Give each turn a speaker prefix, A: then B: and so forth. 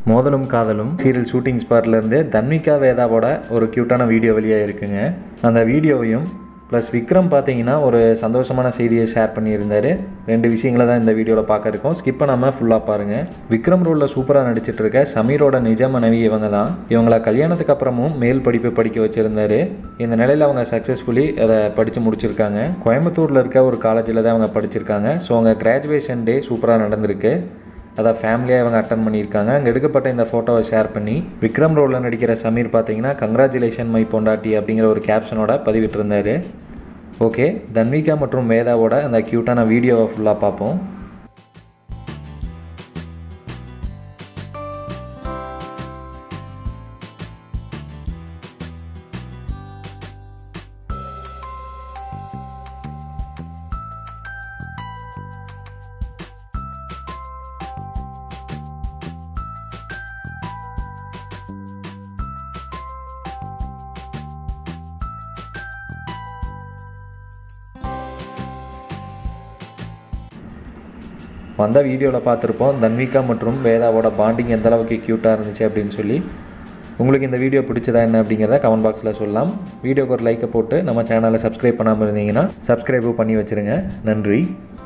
A: மோதலும் காதலும் serial shooting ஸ்பாட்லேருந்து தன்விகா வேதாவோட ஒரு க்யூட்டான வீடியோ வெளியாக இருக்குங்க அந்த வீடியோவையும் ப்ளஸ் விக்ரம் பார்த்தீங்கன்னா ஒரு சந்தோஷமான செய்தியை ஷேர் பண்ணியிருந்தாரு ரெண்டு விஷயங்களை தான் இந்த வீடியோவில் பார்க்க இருக்கோம் ஸ்கிப் பண்ணாமல் ஃபுல்லாக பாருங்கள் விக்ரம் ரோலில் சூப்பராக நடிச்சிட்டு இருக்க சமீரோட நிஜ மனைவி இவங்க தான் இவங்கள கல்யாணத்துக்கு அப்புறமும் மேல் படிப்பு படிக்க வச்சுருந்தாரு இந்த நிலையில் அவங்க சக்ஸஸ்ஃபுல்லி அதை படித்து முடிச்சிருக்காங்க கோயம்புத்தூரில் இருக்க ஒரு காலேஜில் தான் அவங்க படிச்சிருக்காங்க ஸோ அவங்க கிராஜுவேஷன் டே சூப்பராக நடந்திருக்கு அதை ஃபேமிலியாக இவங்க அட்டன் பண்ணியிருக்காங்க அங்கே எடுக்கப்பட்ட இந்த ஃபோட்டோவை ஷேர் பண்ணி விக்ரம் ரோலில் நடிக்கிற சமீர் பார்த்தீங்கன்னா கங்க்ராச்சுலேஷன் மை பொண்டாட்டி அப்படிங்கிற ஒரு கேப்ஷனோட பதிவிட்டிருந்தாரு ஓகே தன்விகா மற்றும் வேதாவோட அந்த க்யூட்டான வீடியோவை ஃபுல்லாக பார்ப்போம் வந்த வீடியோவில் பார்த்துருப்போம் தன்விகா மற்றும் வேதாவோட பாண்டிங் எந்த அளவுக்கு க்யூட்டாக இருந்துச்சு அப்படின்னு சொல்லி உங்களுக்கு இந்த வீடியோ பிடிச்சதா என்ன அப்படிங்கிறத கமெண்ட் பாக்ஸில் சொல்லலாம் வீடியோக்கு ஒரு லைக்கை போட்டு நம்ம சேனலை சப்ஸ்கிரைப் பண்ணாமல் இருந்தீங்கன்னா சப்ஸ்கிரைபும் பண்ணி வச்சுருங்க நன்றி